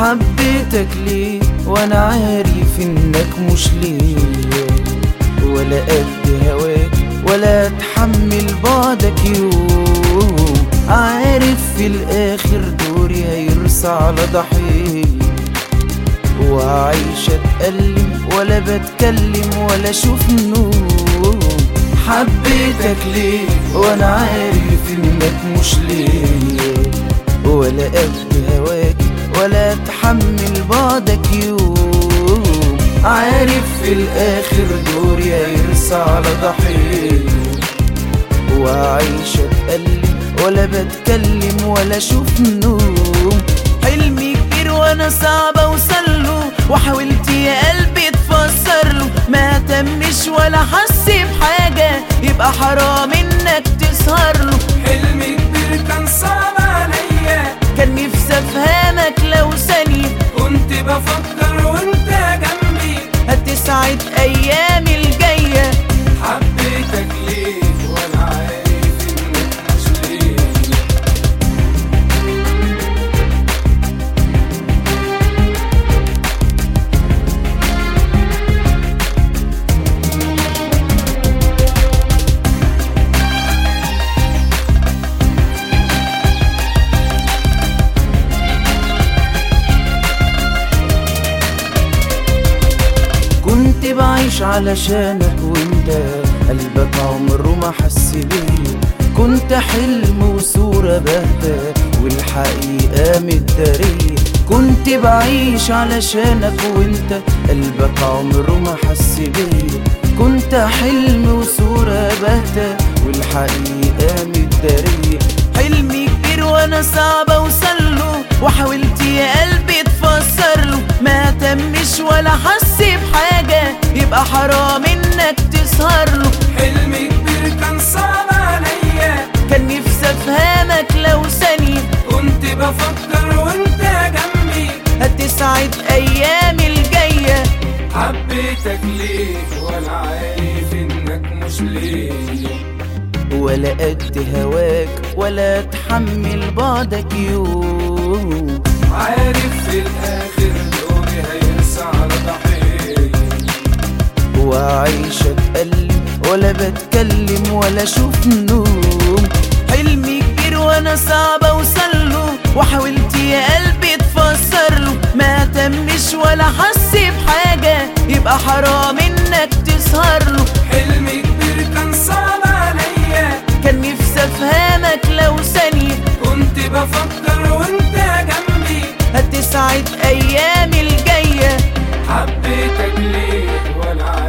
حبيتك ليه وانا عارف انك مش ليا ولا قد هواك ولا اتحمل بعدك يوم عارف في الاخر دوري هيرسى على ضحيه وعايش اتألم ولا بتكلم ولا اشوف نور حبيتك ليه وانا عارف انك مش ليا ولا قد هواك ولا اتحمل بعدك يوم عارف في الاخر دوري هيرسى على ضحيه وعايش اتألم ولا بتكلم ولا اشوف نوم حلمي كبير وانا صعب اوصله وحاولت يا قلبي تفسر له ما تمش ولا حس بحاجة يبقى حرام انك تسهر له حلمي كبير كان صعب عليا كان نفسي افهمك لو ثانية كنت بفكر وانت جنبي هتسعد ايامي الجاية حبيتك ليه وانا عارف انك مش ليا كنت بعيش علشانك وانت قلبك عمره ما حس بيا كنت حلم وصورة باهتة والحقيقة متدارية كنت بعيش علشانك وانت قلبك عمره ما حس بيا كنت حلم وصورة باهتة والحقيقة متدارية حلمي كبير وانا صعب اوصله وحاولت يا قلبي تفسر له ما تمش ولا حس بحاجة يبقى حرام انك تسهر له حلمي كبير كان صعب عليا كان نفسي افهمك لو ثانية كنت بفكر وانت جنبي هتسعد ايامي الجاية حبيتك ليه وانا عارف انك مش ليا ولا قد هواك ولا اتحمل بعدك يوم عارف في الاخر دوري هيرسى على ضحيه وعايش اتألم ولا بتكلم ولا اشوف نوم حلمي كبير وانا صعب اوصله وحاولت يا قلبي تفسر له ما تمش ولا حس بحاجة يبقى حرام انك تسهر له حلمي كبير كان صعب عليا كان نفسي افهمك لو ثانية كنت بفكر وانت جنبي هتسعد ايامي الجاية حبيتك ليه وانا